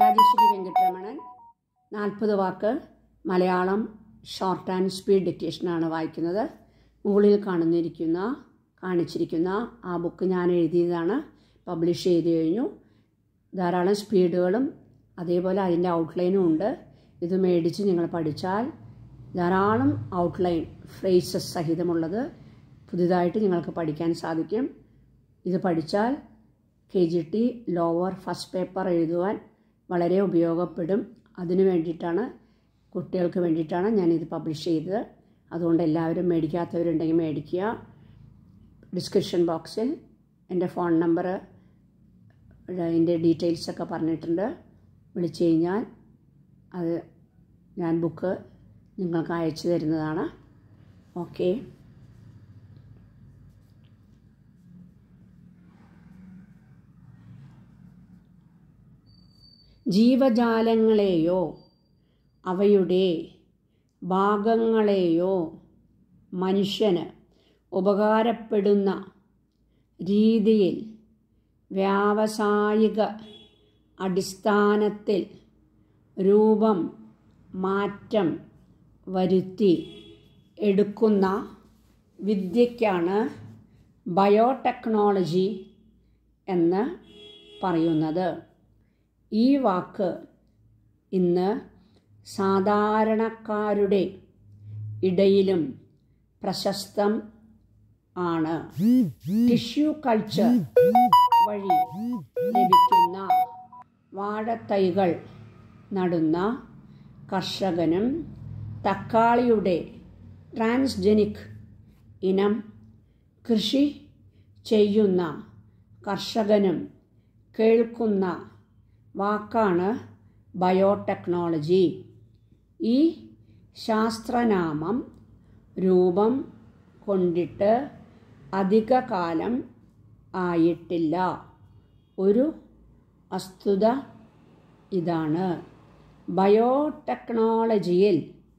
രാജേശ്വരി വെങ്കട്ടരമണൻ നാൽപ്പത് വാക്ക് Malayalam short and speed ഡിക്റ്റേഷനാണ് വായിക്കുന്നത് മുകളിൽ കാണുന്നിരിക്കുന്ന കാണിച്ചിരിക്കുന്ന ആ ബുക്ക് ഞാൻ എഴുതിയതാണ് പബ്ലിഷ് ചെയ്ത് കഴിഞ്ഞു ധാരാളം സ്പീഡുകളും അതേപോലെ അതിൻ്റെ ഔട്ട്ലൈനും ഉണ്ട് ഇത് മേടിച്ച് നിങ്ങൾ പഠിച്ചാൽ ധാരാളം ഔട്ട്ലൈൻ ഫ്രേസസ് സഹിതമുള്ളത് പുതുതായിട്ട് നിങ്ങൾക്ക് പഠിക്കാൻ സാധിക്കും ഇത് പഠിച്ചാൽ K G T lower first paper എഴുതുവാൻ വളരെ ഉപയോഗപ്പെടും അതിനു വേണ്ടിയിട്ടാണ് കുട്ടികൾക്ക് വേണ്ടിയിട്ടാണ് ഞാനിത് പബ്ലിഷ് ചെയ്തത് അതുകൊണ്ട് എല്ലാവരും മേടിക്കാത്തവരുണ്ടെങ്കിൽ മേടിക്കുക ഡിസ്ക്രിപ്ഷൻ ബോക്സിൽ എൻ്റെ ഫോൺ നമ്പർ അതിൻ്റെ ഡീറ്റെയിൽസൊക്കെ പറഞ്ഞിട്ടുണ്ട് വിളിച്ചു കഴിഞ്ഞാൽ അത് ഞാൻ ബുക്ക് നിങ്ങൾക്ക് അയച്ചു തരുന്നതാണ് ഓക്കെ ജീവജാലങ്ങളെയോ അവയുടെ ഭാഗങ്ങളെയോ മനുഷ്യന് ഉപകാരപ്പെടുന്ന രീതിയിൽ വ്യാവസായിക അടിസ്ഥാനത്തിൽ രൂപം മാറ്റം വരുത്തി എടുക്കുന്ന വിദ്യയ്ക്കാണ് ബയോടെക്നോളജി എന്ന് പറയുന്നത് ഈ വാക്ക് ഇന്ന് സാധാരണക്കാരുടെ ഇടയിലും പ്രശസ്തം ആണ് ടിഷ്യൂ കൾച്ചർ വഴി ലഭിക്കുന്ന വാഴത്തൈകൾ നടുന്ന കർഷകനും തക്കാളിയുടെ ട്രാൻസ്ജനിക് ഇനം കൃഷി ചെയ്യുന്ന കർഷകനും കേൾക്കുന്ന വാക്കാണ് ബയോടെക്നോളജി ഈ ശാസ്ത്രനാമം രൂപം കൊണ്ടിട്ട് അധിക കാലം ആയിട്ടില്ല ഒരു വസ്തുത ഇതാണ് ബയോടെക്നോളജിയിൽ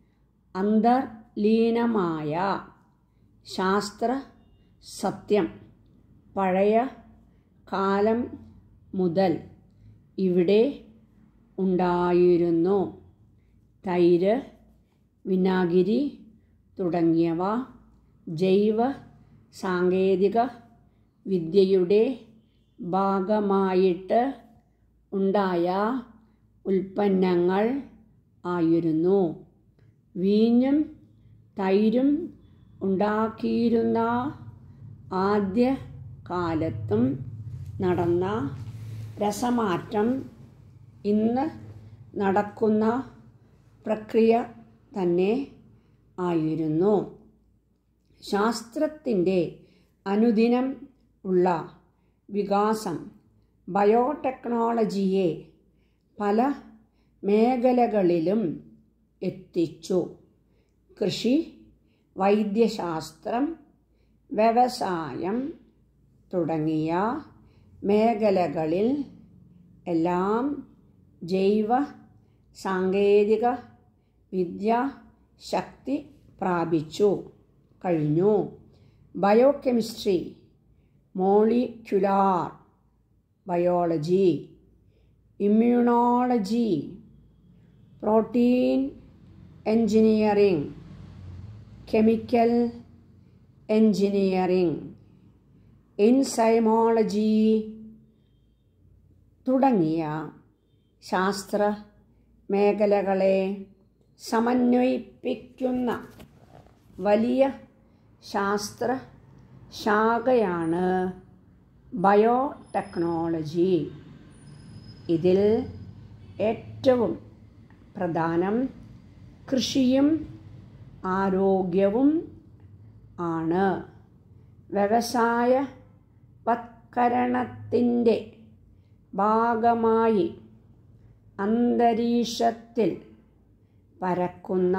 അന്തർലീനമായ ശാസ്ത്ര സത്യം പഴയ കാലം മുതൽ ഇവിടെ ഉണ്ടായിരുന്നു തൈര് വിനാഗിരി തുടങ്ങിയവ ജൈവ സാങ്കേതിക വിദ്യയുടെ ഭാഗമായിട്ട് ഉണ്ടായ ഉൽപ്പന്നങ്ങൾ ആയിരുന്നു വീഞ്ഞും തൈരും ഉണ്ടാക്കിയിരുന്ന ആദ്യ കാലത്തും നടന്ന രസമാറ്റം ഇന്ന് നടക്കുന്ന പ്രക്രിയ തന്നെ ആയിരുന്നു ശാസ്ത്രത്തിൻ്റെ അനുദിനം ഉള്ള വികാസം ബയോടെക്നോളജിയെ പല മേഖലകളിലും എത്തിച്ചു കൃഷി വൈദ്യശാസ്ത്രം വ്യവസായം തുടങ്ങിയ മേഖലകളിൽ എല്ലാം ജൈവ സാങ്കേതിക വിദ്യ ശക്തി പ്രാപിച്ചു കഴിഞ്ഞു biochemistry molecular biology immunology protein engineering chemical engineering enzymology തുടങ്ങിയ ശാസ്ത്ര മേഖലകളെ സമന്വയിപ്പിക്കുന്ന വലിയ ശാസ്ത്ര ശാഖയാണ് ബയോടെക്നോളജി ഇതിൽ ഏറ്റവും പ്രധാനം കൃഷിയും ആരോഗ്യവും ആണ് വ്യവസായ വത്കരണത്തിൻ്റെ ഭാഗമായി അന്തരീക്ഷത്തിൽ പരക്കുന്ന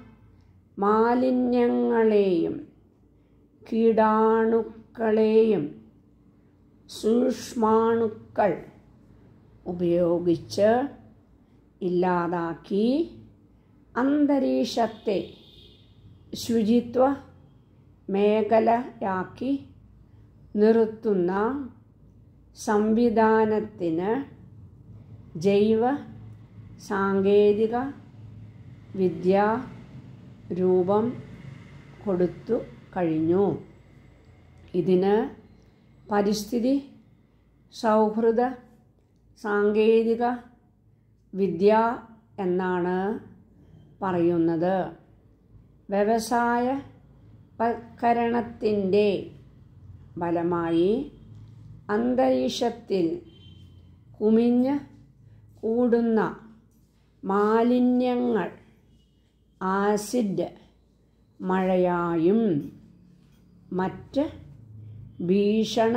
മാലിന്യങ്ങളെയും കീടാണുക്കളെയും സൂക്ഷ്മാണുക്കൾ ഉപയോഗിച്ച് ഇല്ലാതാക്കി അന്തരീക്ഷത്തെ ശുചിത്വ മേഖലയാക്കി നിർത്തുന്ന സംവിധാനത്തിന് ജൈവ സാങ്കേതിക വിദ്യ രൂപം കൊടുത്തു കഴിഞ്ഞു ഇതിന് പരിസ്ഥിതി സൗഹൃദ സാങ്കേതിക വിദ്യ എന്നാണ് പറയുന്നത് വ്യവസായ വൽക്കരണത്തിൻ്റെ ഫലമായി അന്തരീക്ഷത്തിൽ കുമിഞ്ഞ് കൂടുന്ന മാലിന്യങ്ങൾ ആസിഡ് മഴയായും മറ്റ് ഭീഷണ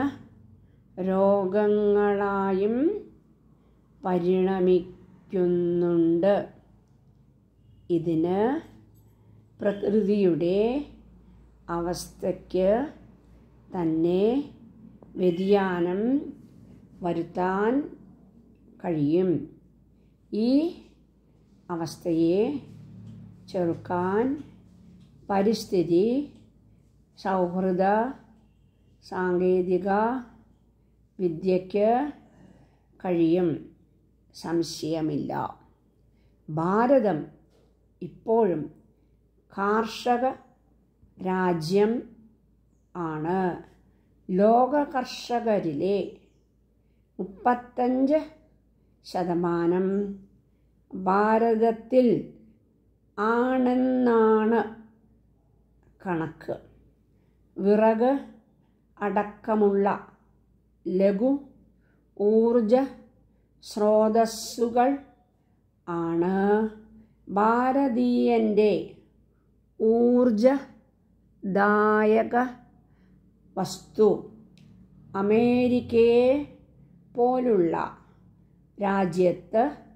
രോഗങ്ങളായും പരിണമിക്കുന്നുണ്ട് ഇതിന് പ്രകൃതിയുടെ അവസ്ഥയ്ക്ക് തന്നെ വ്യതിയാനം വരുത്താൻ കഴിയും ഈ അവസ്ഥയെ ചെറുക്കാൻ പരിസ്ഥിതി സൗഹൃദ സാങ്കേതിക വിദ്യയ്ക്ക് കഴിയും സംശയമില്ല ഭാരതം ഇപ്പോഴും കാർഷക രാജ്യം ആണ് ലോക കർഷകരിലെ മുപ്പത്തഞ്ച് ശതമാനം ഭാരതത്തിൽ ആണെന്നാണ് കണക്ക് വിറക് അടക്കമുള്ള ലഘു ഊർജ സ്രോതസ്സുകൾ ആണ് ഭാരതീയൻ്റെ ഊർജദായക വസ്തു അമേരിക്കയെ പോലുള്ള രാജ്യത്ത്